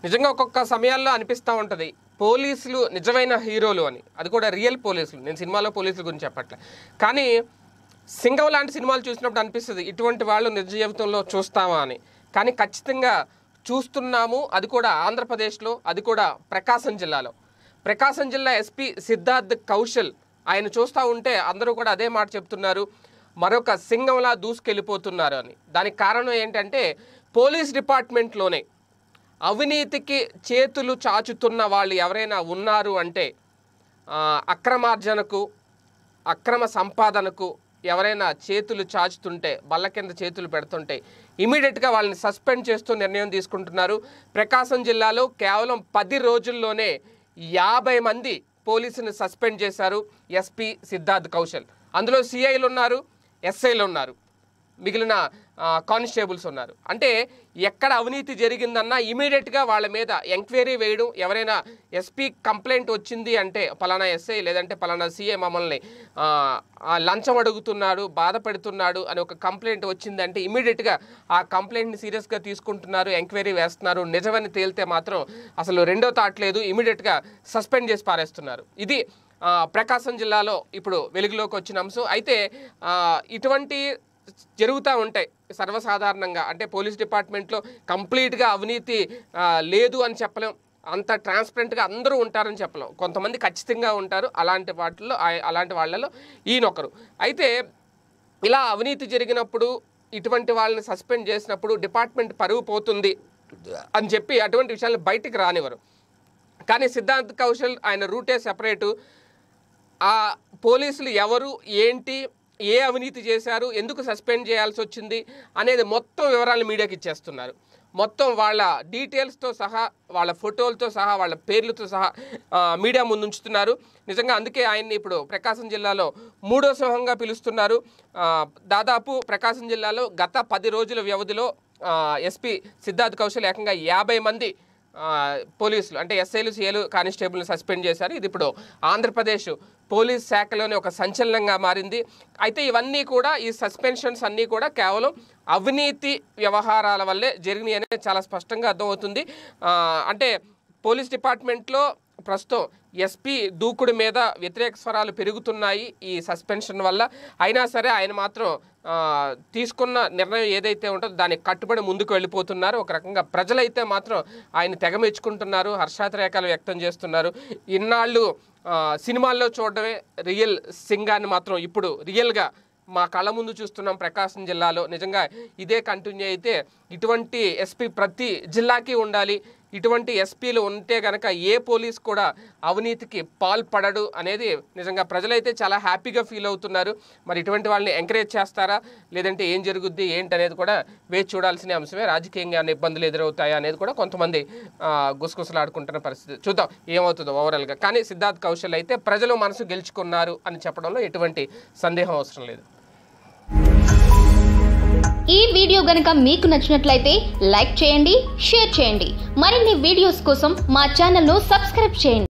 నిజంగా ఒక్కొక్క సమయాల్లో అనిపిస్తూ ఉంటుంది పోలీసులు నిజమైన హీరోలు అని అది కూడా రియల్ పోలీసులు నేను సినిమాలో పోలీసుల గురించి చెప్పట్లే కానీ సింగం లాంటి సినిమాలు చూసినప్పుడు అనిపిస్తుంది ఇటువంటి వాళ్ళు నిజ జీవితంలో చూస్తామా అని కానీ ఖచ్చితంగా చూస్తున్నాము అది కూడా ఆంధ్రప్రదేశ్లో అది కూడా ప్రకాశం జిల్లాలో ప్రకాశం జిల్లా ఎస్పీ సిద్ధార్థ్ కౌశల్ ఆయన చూస్తూ ఉంటే అందరూ కూడా అదే మాట చెప్తున్నారు మరొక సింగంలా దూసుకెళ్ళిపోతున్నారు అని దానికి కారణం ఏంటంటే పోలీస్ డిపార్ట్మెంట్లోనే అవినీతికి చేతులు చాచుతున్న వాళ్ళు ఎవరైనా ఉన్నారు అంటే ఆ, అక్రమార్జనకు అక్రమ సంపాదనకు ఎవరైనా చేతులు చాచుతుంటే బల్ల కింద చేతులు పెడుతుంటే ఇమీడియట్గా వాళ్ళని సస్పెండ్ చేస్తూ నిర్ణయం తీసుకుంటున్నారు ప్రకాశం జిల్లాలో కేవలం పది రోజుల్లోనే యాభై మంది పోలీసుని సస్పెండ్ చేశారు ఎస్పీ సిద్ధార్థ్ కౌశల్ అందులో సిఐలు ఉన్నారు ఎస్ఐలు ఉన్నారు మిగిలిన ఆ, కానిస్టేబుల్స్ ఉన్నారు అంటే ఎక్కడ అవినీతి జరిగిందన్నా ఇమీడియట్గా వాళ్ళ మీద ఎంక్వైరీ వేయడం ఎవరైనా ఎస్పీ కంప్లైంట్ వచ్చింది అంటే పలానా ఎస్ఐ లేదంటే పలానా సీఏ మమ్మల్ని ఆ, ఆ, లంచం అడుగుతున్నాడు బాధ పెడుతున్నాడు అని ఒక కంప్లైంట్ వచ్చిందంటే ఇమీడియట్గా ఆ కంప్లైంట్ని సీరియస్గా తీసుకుంటున్నారు ఎంక్వైరీ వేస్తున్నారు నిజమని తేలితే మాత్రం అసలు రెండో థాట్ లేదు ఇమీడియట్గా సస్పెండ్ చేసి పారేస్తున్నారు ఇది ఆ, ప్రకాశం జిల్లాలో ఇప్పుడు వెలుగులోకి వచ్చిన అంశం అయితే ఆ, ఇటువంటి జరుగుతూ ఉంటాయి సర్వసాధారణంగా అంటే పోలీస్ డిపార్ట్మెంట్లో కంప్లీట్గా అవినీతి ఆ, లేదు అని చెప్పలేం అంత ట్రాన్స్పరెంట్గా అందరూ ఉంటారని చెప్పలేం కొంతమంది ఖచ్చితంగా ఉంటారు అలాంటి వాటిల్లో ఆ- అలాంటి వాళ్ళలో ఈయనొకరు అయితే ఇలా అవినీతి జరిగినప్పుడు ఇటువంటి వాళ్ళని సస్పెండ్ చేసినప్పుడు డిపార్ట్మెంట్ పరువు పోతుంది అని చెప్పి అటువంటి విషయాలు బయటికి రానివ్వరు కానీ సిద్ధార్థ్ కౌశల్ ఆయన రూటే సెపరేటు ఆ పోలీసులు ఎవరు ఏంటి ఏ అవినీతి చేశారు ఎందుకు సస్పెండ్ చేయాల్సి వచ్చింది అనేది మొత్తం వివరాలు మీడియాకి ఇచ్చేస్తున్నారు మొత్తం వాళ్ళ డీటెయిల్స్తో సహా వాళ్ళ ఫోటోలతో సహా వాళ్ళ పేర్లతో సహా ఆ, మీడియా ముందు ఉంచుతున్నారు నిజంగా అందుకే ఆయన్ని ఇప్పుడు ప్రకాశం జిల్లాలో మూడో సింహంగా పిలుస్తున్నారు ఆ, దాదాపు ప్రకాశం జిల్లాలో గత పది రోజుల వ్యవధిలో ఆ, ఎస్పీ సిద్ధార్థ్ కౌశల్ ఏకంగా యాభై మంది ఆ, పోలీసులు అంటే ఎస్ఐలు సిఐలు కానిస్టేబుల్ని సస్పెండ్ చేశారు ఇది ఇప్పుడు ఆంధ్రప్రదేశ్ పోలీస్ శాఖలోనే ఒక సంచలనంగా మారింది అయితే ఇవన్నీ కూడా ఈ సస్పెన్షన్స్ అన్నీ కూడా కేవలం అవినీతి వ్యవహారాల వల్లే జరిగినాయి అనేది చాలా స్పష్టంగా అర్థమవుతుంది ఆ, అంటే పోలీస్ డిపార్ట్మెంట్లో ప్రస్తుతం ఎస్పీ దూకుడు మీద వ్యతిరేక స్వరాలు పెరుగుతున్నాయి ఈ సస్పెన్షన్ వల్ల అయినా సరే ఆయన మాత్రం ఆ, తీసుకున్న నిర్ణయం ఏదైతే ఉంటుందో దానికి కట్టుబడి ముందుకు వెళ్ళిపోతున్నారు ఒక రకంగా ప్రజలైతే మాత్రం ఆయన తెగ మెచ్చుకుంటున్నారు హర్షాతిరేకాలు వ్యక్తం చేస్తున్నారు ఇన్నాళ్ళు ఆ, సినిమాల్లో చూడడమే రియల్ సింగాన్ని మాత్రం ఇప్పుడు రియల్గా మా కళ్ళ ముందు చూస్తున్నాం ప్రకాశం జిల్లాలో నిజంగా ఇదే కంటిన్యూ అయితే ఇటువంటి ఎస్పీ ప్రతి జిల్లాకి ఉండాలి ఇటువంటి ఎస్పీలు ఉంటే కనుక ఏ పోలీస్ కూడా అవినీతికి పాల్పడడు అనేది నిజంగా ప్రజలైతే చాలా హ్యాపీగా ఫీల్ అవుతున్నారు మరి ఇటువంటి వాళ్ళని ఎంకరేజ్ చేస్తారా లేదంటే ఏం జరుగుద్ది ఏంటి అనేది కూడా వేచి చూడాల్సిన అంశమే రాజకీయంగా ఏమైనా ఇబ్బందులు ఎదురవుతాయా అనేది కూడా కొంతమంది ఆ, గుసగుసలాడుకుంటున్న పరిస్థితి చూద్దాం ఏమవుతుందో ఓవరాల్గా కానీ సిద్ధార్థ్ కౌశల్ అయితే ప్రజలు మనసు గెలుచుకున్నారు అని చెప్పడంలో ఎటువంటి సందేహం అవసరం లేదు ఈ వీడియో గనుక మీకు నచ్చినట్లయితే లైక్ చేయండి షేర్ చేయండి మరిన్ని వీడియోస్ కోసం మా ఛానల్ను సబ్స్క్రైబ్ చేయండి